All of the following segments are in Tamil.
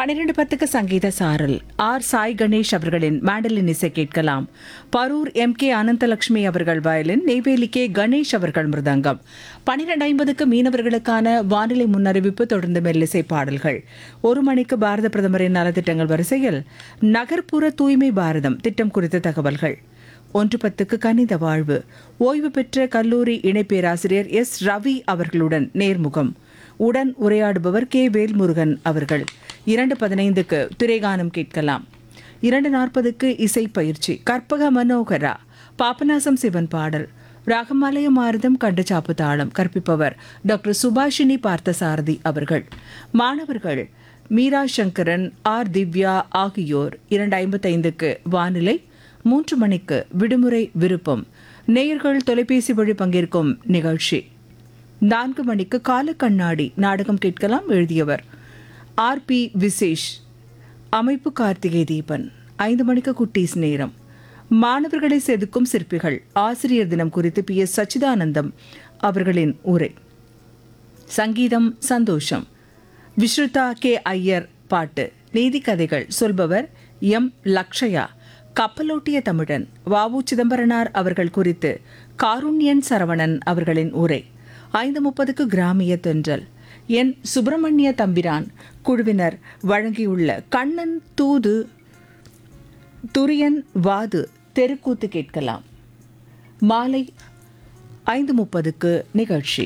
பன்னிரண்டு பத்துக்கு சங்கீத சாரல் ஆர் சாய் கணேஷ் அவர்களின் மேண்டலின் இசை கேட்கலாம் பரூர் எம் கே அனந்தலட்சுமி அவர்கள் வயலின் நெய்வேலி கே கணேஷ் அவர்கள் மிருதங்கம் பன்னிரண்டு ஐம்பதுக்கு மீனவர்களுக்கான வானிலை முன்னறிவிப்பு தொடர்ந்து மெல்லிசை பாடல்கள் ஒரு மணிக்கு பாரத பிரதமரின் நலத்திட்டங்கள் வரிசையில் நகர்ப்புற தூய்மை பாரதம் திட்டம் குறித்த தகவல்கள் ஒன்று பத்துக்கு கணித வாழ்வு ஓய்வு பெற்ற கல்லூரி இணை பேராசிரியர் எஸ் ரவி அவர்களுடன் நேர்முகம் உடன் உரையாடுபவர் கே வேல்முருகன் அவர்கள் இரண்டு பதினைந்துக்கு திரைகானம் கேட்கலாம் இரண்டு நாற்பதுக்கு இசை பயிற்சி கற்பக மனோகரா பாபநாசம் சிவன் பாடல் ராகமாலய மாரதம் கண்டு சாப்பு தாளம் கற்பிப்பவர் டாக்டர் சுபாஷினி பார்த்தசாரதி அவர்கள் மாணவர்கள் மீரா சங்கரன் ஆர் திவ்யா ஆகியோர் இரண்டு ஐம்பத்தைந்துக்கு வானிலை மூன்று மணிக்கு விடுமுறை விருப்பம் நேயர்கள் தொலைபேசி வழி பங்கேற்கும் நிகழ்ச்சி நான்கு மணிக்கு கால கண்ணாடி நாடகம் கேட்கலாம் எழுதியவர் ஆர் பி விசேஷ் அமைப்பு கார்த்திகை தீபன் ஐந்து மணிக்கு குட்டீஸ் நேரம் மாணவர்களை செதுக்கும் சிற்பிகள் ஆசிரியர் தினம் குறித்து பி எஸ் சச்சிதானந்தம் அவர்களின் உரை சங்கீதம் சந்தோஷம் விஸ்ருதா கே ஐயர் பாட்டு நீதி கதைகள் சொல்பவர் எம் லக்ஷயா கப்பலோட்டிய தமிழன் வாவு சிதம்பரனார் அவர்கள் குறித்து காருண்யன் சரவணன் அவர்களின் உரை ஐந்து முப்பதுக்கு கிராமிய தென்றல் என் சுப்பிரமணிய தம்பிரான் குழுவினர் வழங்கியுள்ள கண்ணன் தூது துரியன் வாது தெருக்கூத்து கேட்கலாம் மாலை ஐந்து முப்பதுக்கு நிகழ்ச்சி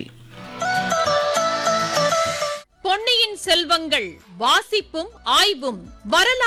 பொன்னியின் செல்வங்கள் வாசிப்பும் ஆய்வும் வரலாறு